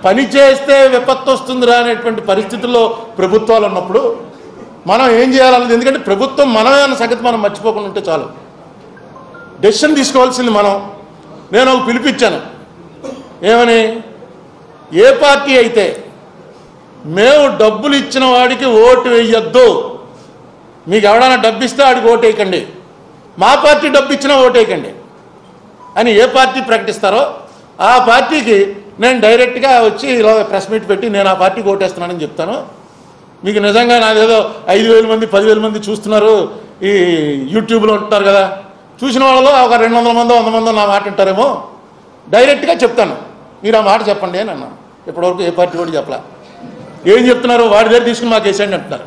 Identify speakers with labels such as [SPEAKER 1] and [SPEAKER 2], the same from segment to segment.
[SPEAKER 1] పని చేస్తే విపత్తు వస్తుందిరా అనేటువంటి పరిస్థితుల్లో ప్రభుత్వాలు ఉన్నప్పుడు మనం ఏం చేయాలన్నది ఎందుకంటే ప్రభుత్వం మనమే అన్న సంగతి మనం మర్చిపోకుండా ఉంటే చాలు డెసిషన్ తీసుకోవాల్సింది మనం నేను ఒక పిలిపించాను ఏమని ఏ పార్టీ అయితే మేము డబ్బులు ఇచ్చిన వాడికి ఓటు వేయొద్దు మీకు ఎవడైనా డబ్బు ఇస్తే ఆడికి ఓటు వేయకండి మా పార్టీ డబ్బు ఇచ్చినా ఓటు వేయకండి అని ఏ పార్టీ ప్రకటిస్తారో ఆ పార్టీకి నేను డైరెక్ట్గా వచ్చి ఇలా ప్రెస్ మీట్ పెట్టి నేను ఆ పార్టీకి ఓటేస్తున్నానని చెప్తాను మీకు నిజంగా నాదేదో ఐదు వేల మంది పదివేల మంది చూస్తున్నారు ఈ యూట్యూబ్లో ఉంటున్నారు కదా చూసిన వాళ్ళలో ఒక రెండు వందల మందో వంద మందో నా మాట వింటారేమో డైరెక్ట్గా చెప్తాను మీరు ఆ మాట చెప్పండి అని అన్నాను ఇప్పటివరకు ఏ పార్టీ కూడా చెప్పలా ఏం చెప్తున్నారు వాడి దగ్గర తీసుకుని మాకు వేసేయండి అంటున్నారు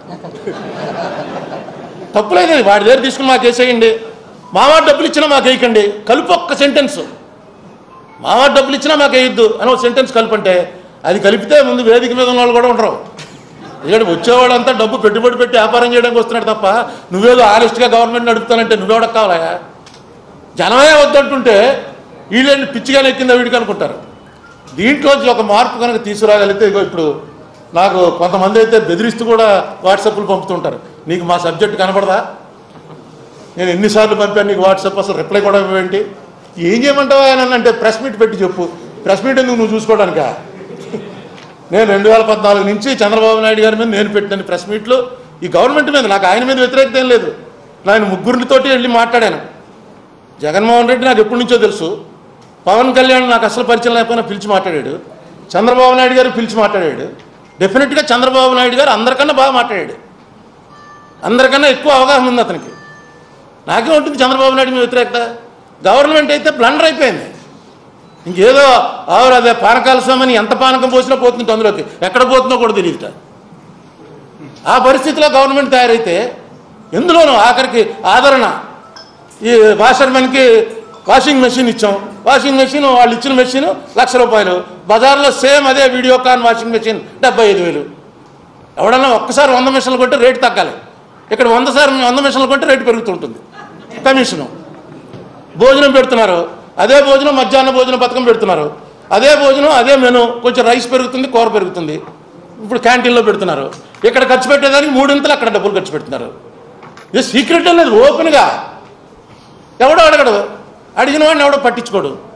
[SPEAKER 1] తప్పులేదు అది. వాడి దగ్గర తీసుకుని మాకు వేసేయండి మావాడు డబ్బులు ఇచ్చినా మాకు వేయకండి కలుపు ఒక్క సెంటెన్స్ మావాడు డబ్బులు ఇచ్చినా మాకు వేయొద్దు అని ఒక సెంటెన్స్ కలిపంటే అది కలిపితే ముందు వేదిక మీద ఉన్న వాళ్ళు కూడా ఉండరు ఇక్కడ వచ్చేవాడంతా డబ్బు పెట్టుబడి పెట్టి వ్యాపారం చేయడానికి వస్తున్నాడు తప్ప నువ్వేదో ఆనెస్ట్గా గవర్నమెంట్ నడుపుతానంటే నువ్వెవడకు కావాలా జనమే వద్దంటుంటే వీళ్ళని పిచ్చిగా ఎక్కిందా వీడికి అనుకుంటారు దీంట్లో ఒక మార్పు కనుక తీసుకురాగలిగితే ఇగో ఇప్పుడు నాకు కొంతమంది అయితే బెదిరిస్తూ కూడా వాట్సాప్లు పంపుతుంటారు నీకు మా సబ్జెక్ట్ కనపడదా నేను ఎన్నిసార్లు పంపాను నీకు వాట్సాప్ అసలు రిప్లై కూడా ఇవ్వేంటి ఏం చేయమంటావా అని అంటే ప్రెస్ మీట్ పెట్టి చెప్పు ప్రెస్ మీట్ ఎందుకు నువ్వు చూసుకోవడానికా నేను రెండు వేల పద్నాలుగు నుంచి చంద్రబాబు నాయుడు గారి మీద నేను పెట్టిన ప్రెస్ మీట్లు ఈ గవర్నమెంట్ మీద నాకు ఆయన మీద వ్యతిరేకత ఏం లేదు నేను ముగ్గురితోటి వెళ్ళి మాట్లాడాను జగన్మోహన్ రెడ్డి నాకు ఎప్పటి నుంచో తెలుసు పవన్ కళ్యాణ్ నాకు అసలు పరిచయం లేకపోయినా పిలిచి మాట్లాడాడు చంద్రబాబు నాయుడు గారు పిలిచి మాట్లాడాడు డెఫినెట్గా చంద్రబాబు నాయుడు గారు అందరికన్నా బాగా మాట్లాడాడు అందరికన్నా ఎక్కువ అవగాహన ఉంది అతనికి నాకే ఉంటుంది చంద్రబాబు నాయుడు మీద వ్యతిరేకత గవర్నమెంట్ అయితే బ్లండర్ అయిపోయింది ఇంకేదో ఆవిడ అదే పానకాల స్వామిని ఎంత పానకం పోసినా పోతుంది అందులోకి ఎక్కడ పోతుందో కూడా తెలియదుట ఆ పరిస్థితిలో గవర్నమెంట్ తయారైతే ఎందులోనూ ఆఖరికి ఆదరణ ఈ వాషర్మెన్కి వాషింగ్ మెషిన్ ఇచ్చాం వాషింగ్ మెషిన్ వాళ్ళు ఇచ్చిన మెషిన్ లక్ష రూపాయలు బజార్లో సేమ్ అదే వీడియోకాన్ వాషింగ్ మెషిన్ డెబ్బై ఐదు వేలు ఎవడన్నా ఒక్కసారి వంద మిషన్లు కొంటే రేటు తగ్గాలి ఇక్కడ వంద సార్లు వంద మిషన్లు కొంటే రేటు పెరుగుతుంటుంది కమిషను భోజనం పెడుతున్నారు అదే భోజనం మధ్యాహ్న భోజన పథకం పెడుతున్నారు అదే భోజనం అదే మెను కొంచెం రైస్ పెరుగుతుంది కూర పెరుగుతుంది ఇప్పుడు క్యాంటీన్లో పెడుతున్నారు ఇక్కడ ఖర్చు పెట్టేదానికి మూడింతలు అక్కడ డబ్బులు ఖర్చు పెడుతున్నారు ఇది సీక్రెట్ అనేది ఓపెన్గా ఎవడో అడగడు అడిగిన వాడిని ఎవడో పట్టించుకోడు